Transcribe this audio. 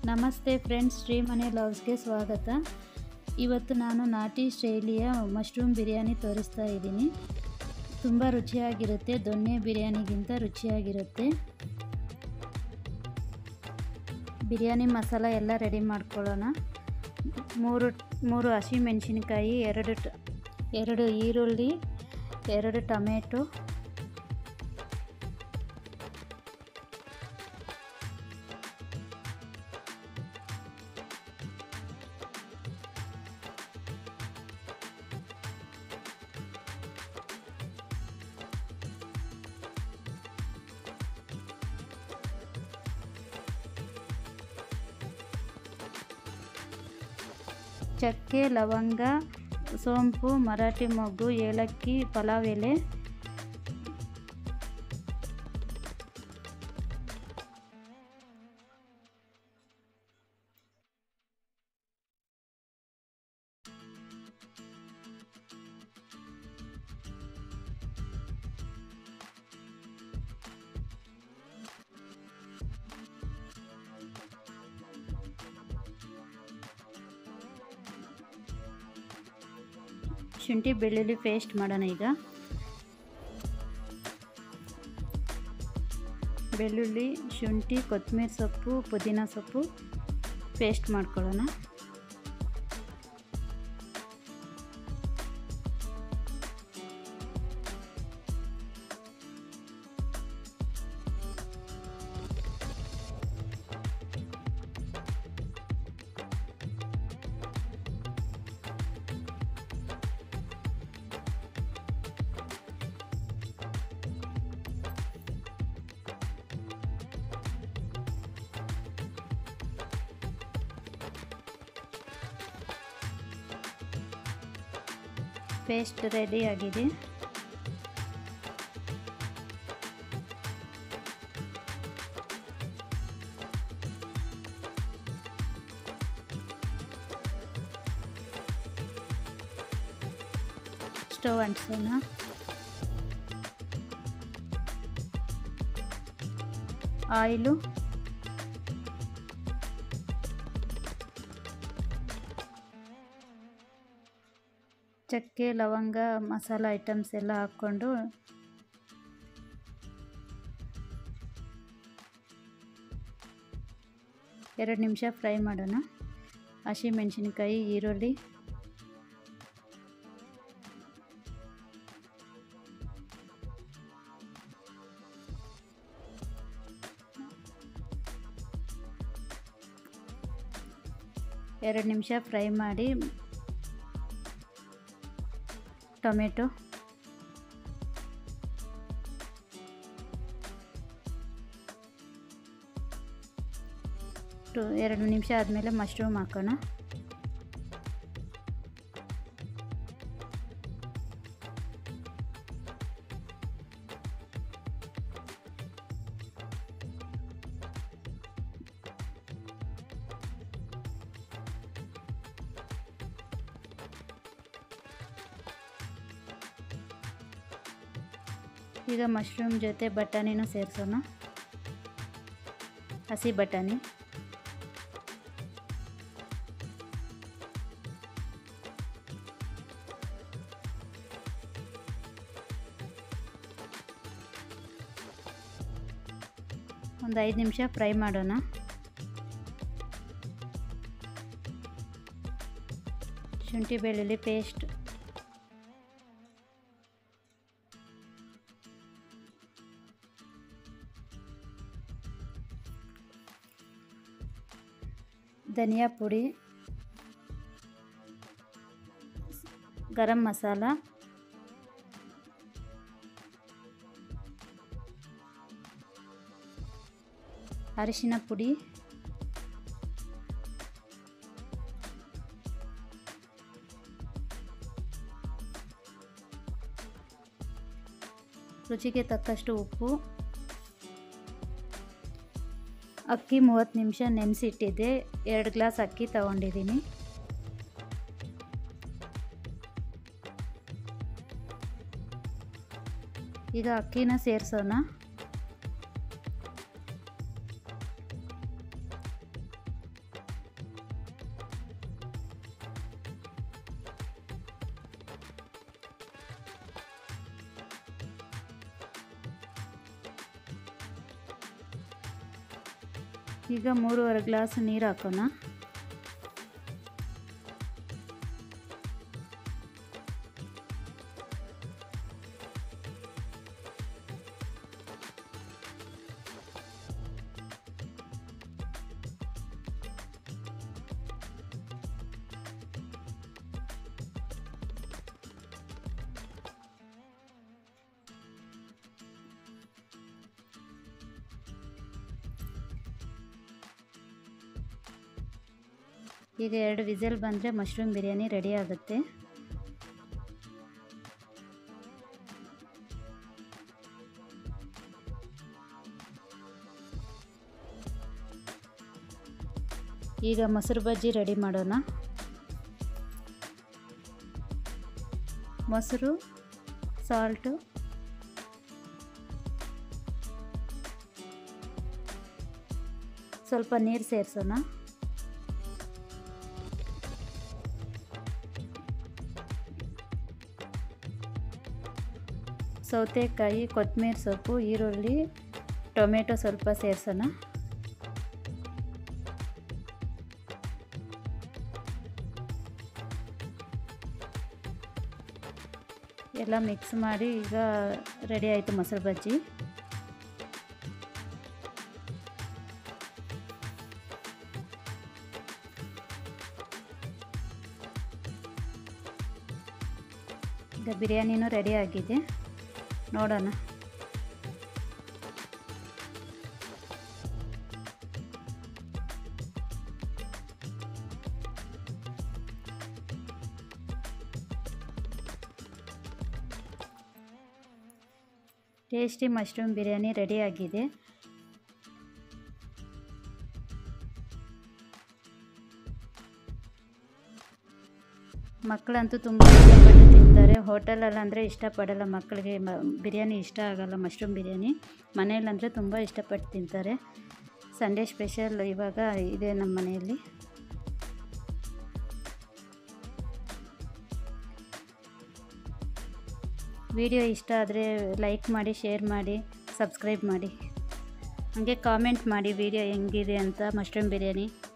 ನಮಸ್ತೆ ಫ್ರೆಂಡ್ಸ್ ಶ್ರೀಮನೆ ಲವ್ಸ್ಗೆ ಸ್ವಾಗತ ಇವತ್ತು ನಾನು ನಾಟಿ ಶೈಲಿಯ ಮಶ್ರೂಮ್ ಬಿರಿಯಾನಿ ತೋರಿಸ್ತಾ ಇದ್ದೀನಿ ತುಂಬ ರುಚಿಯಾಗಿರುತ್ತೆ ದೊಣ್ಣೆ ಬಿರಿಯಾನಿಗಿಂತ ರುಚಿಯಾಗಿರುತ್ತೆ ಬಿರಿಯಾನಿ ಮಸಾಲ ಎಲ್ಲ ರೆಡಿ ಮಾಡ್ಕೊಳ್ಳೋಣ ಮೂರು ಮೂರು ಹಸಿಮೆಣಸಿನ್ಕಾಯಿ ಎರಡು ಟ ಎರಡು ಈರುಳ್ಳಿ ಎರಡು ಟೊಮೆಟೊ ಚಕ್ಕೆ ಲವಂಗ ಸೋಂಪು ಮರಾಠಿ ಮೊಗ್ಗು ಏಲಕ್ಕಿ ಪಲಾವ್ ಎಲೆ ಶುಂಠಿ ಬೆಳ್ಳುಳ್ಳಿ ಪೇಸ್ಟ್ ಮಾಡೋಣ ಈಗ ಬೆಳ್ಳುಳ್ಳಿ ಶುಂಠಿ ಕೊತ್ತಂಬರಿ ಸೊಪ್ಪು ಪುದೀನ ಸೊಪ್ಪು ಪೇಸ್ಟ್ ಮಾಡ್ಕೊಳ್ಳೋಣ ಪೇಸ್ಟ್ ರೆಡಿ ಆಗಿದೆ ಸ್ಟವ್ ಅಂಟಿಸೋಣ ಆಯಿಲು ಚಕ್ಕೆ ಲವಂಗ ಮಸಾಲ ಐಟಮ್ಸ್ ಎಲ್ಲ ಹಾಕ್ಕೊಂಡು ಎರಡು ನಿಮಿಷ ಫ್ರೈ ಮಾಡೋಣ ಹಸಿಮೆಣಸಿನ್ಕಾಯಿ ಈರುಳ್ಳಿ ಎರಡು ನಿಮಿಷ ಫ್ರೈ ಮಾಡಿ ಟೊಮೆಟೊ ಟು ಎರಡು ನಿಮಿಷ ಆದಮೇಲೆ ಮಶ್ರೂಮ್ ಹಾಕೋಣ ಈಗ ಮಶ್ರೂಮ್ ಜೊತೆ ಬಟಾಣಿನೂ ಸೇರಿಸೋಣ ಹಸಿ ಬಟಾಣಿ ಒಂದು ಐದು ನಿಮಿಷ ಫ್ರೈ ಮಾಡೋಣ ಶುಂಠಿ ಬೆಳ್ಳುಳ್ಳಿ ಪೇಸ್ಟ್ ಧನಿಯಾ ಪುಡಿ ಗರಂ ಮಸಾಲ ಅರಿಶಿನ ಪುಡಿ ರುಚಿಗೆ ತಕ್ಕಷ್ಟು ಉಪ್ಪು ಅಕ್ಕಿ ಮೂವತ್ತು ನಿಮಿಷ ನೆನೆಸಿಟ್ಟಿದ್ದೆ ಎರಡು ಗ್ಲಾಸ್ ಅಕ್ಕಿ ತಗೊಂಡಿದ್ದೀನಿ ಈಗ ಅಕ್ಕಿನ ಸೇರಿಸೋಣ ಈಗ ಮೂರುವರೆ ಗ್ಲಾಸ್ ನೀರು ಹಾಕೋಣ ಈಗ ಎರಡು ವಿಸಲ್ ಬಂದರೆ ಮಶ್ರೂಮ್ ಬಿರಿಯಾನಿ ರೆಡಿ ಆಗುತ್ತೆ ಈಗ ಮೊಸರು ಬಜ್ಜಿ ರೆಡಿ ಮಾಡೋಣ ಮೊಸರು ಸಾಲ್ಟು ಸ್ವಲ್ಪ ನೀರು ಸೇರಿಸೋಣ ಸೌತೆಕಾಯಿ ಕೊತ್ತಂಬರಿ ಸೊಪ್ಪು ಈರುಳ್ಳಿ ಟೊಮೆಟೊ ಸ್ವಲ್ಪ ಸೇರಿಸೋಣ ಎಲ್ಲ ಮಿಕ್ಸ್ ಮಾಡಿ ಈಗ ರೆಡಿ ಆಯಿತು ಮೊಸರು ಬಜ್ಜಿ ಈಗ ಬಿರಿಯಾನಿನೂ ರೆಡಿ ಆಗಿದೆ ನೋಡೋಣ ಟೇಸ್ಟಿ ಮಶ್ರೂಮ್ ಬಿರಿಯಾನಿ ರೆಡಿ ಆಗಿದೆ ಮಕ್ಕಳಂತೂ ತುಂಬ ಇಷ್ಟಪಟ್ಟು ತಿಂತಾರೆ ಹೋಟೆಲಲ್ಲಂದರೆ ಇಷ್ಟಪಡಲ್ಲ ಮಕ್ಕಳಿಗೆ ಮ ಬಿರಿಯಾನಿ ಇಷ್ಟ ಆಗಲ್ಲ ಮಶ್ರೂಮ್ ಬಿರಿಯಾನಿ ಮನೆಯಲ್ಲಂದರೆ ತುಂಬ ಇಷ್ಟಪಟ್ಟು ತಿಂತಾರೆ ಸಂಡೇ ಸ್ಪೆಷಲ್ ಇವಾಗ ಇದೆ ನಮ್ಮ ಮನೆಯಲ್ಲಿ ವಿಡಿಯೋ ಇಷ್ಟ ಆದರೆ ಲೈಕ್ ಮಾಡಿ ಶೇರ್ ಮಾಡಿ ಸಬ್ಸ್ಕ್ರೈಬ್ ಮಾಡಿ ಹಾಗೆ ಕಾಮೆಂಟ್ ಮಾಡಿ ವಿಡಿಯೋ ಹೆಂಗಿದೆ ಅಂತ ಮಶ್ರೂಮ್ ಬಿರಿಯಾನಿ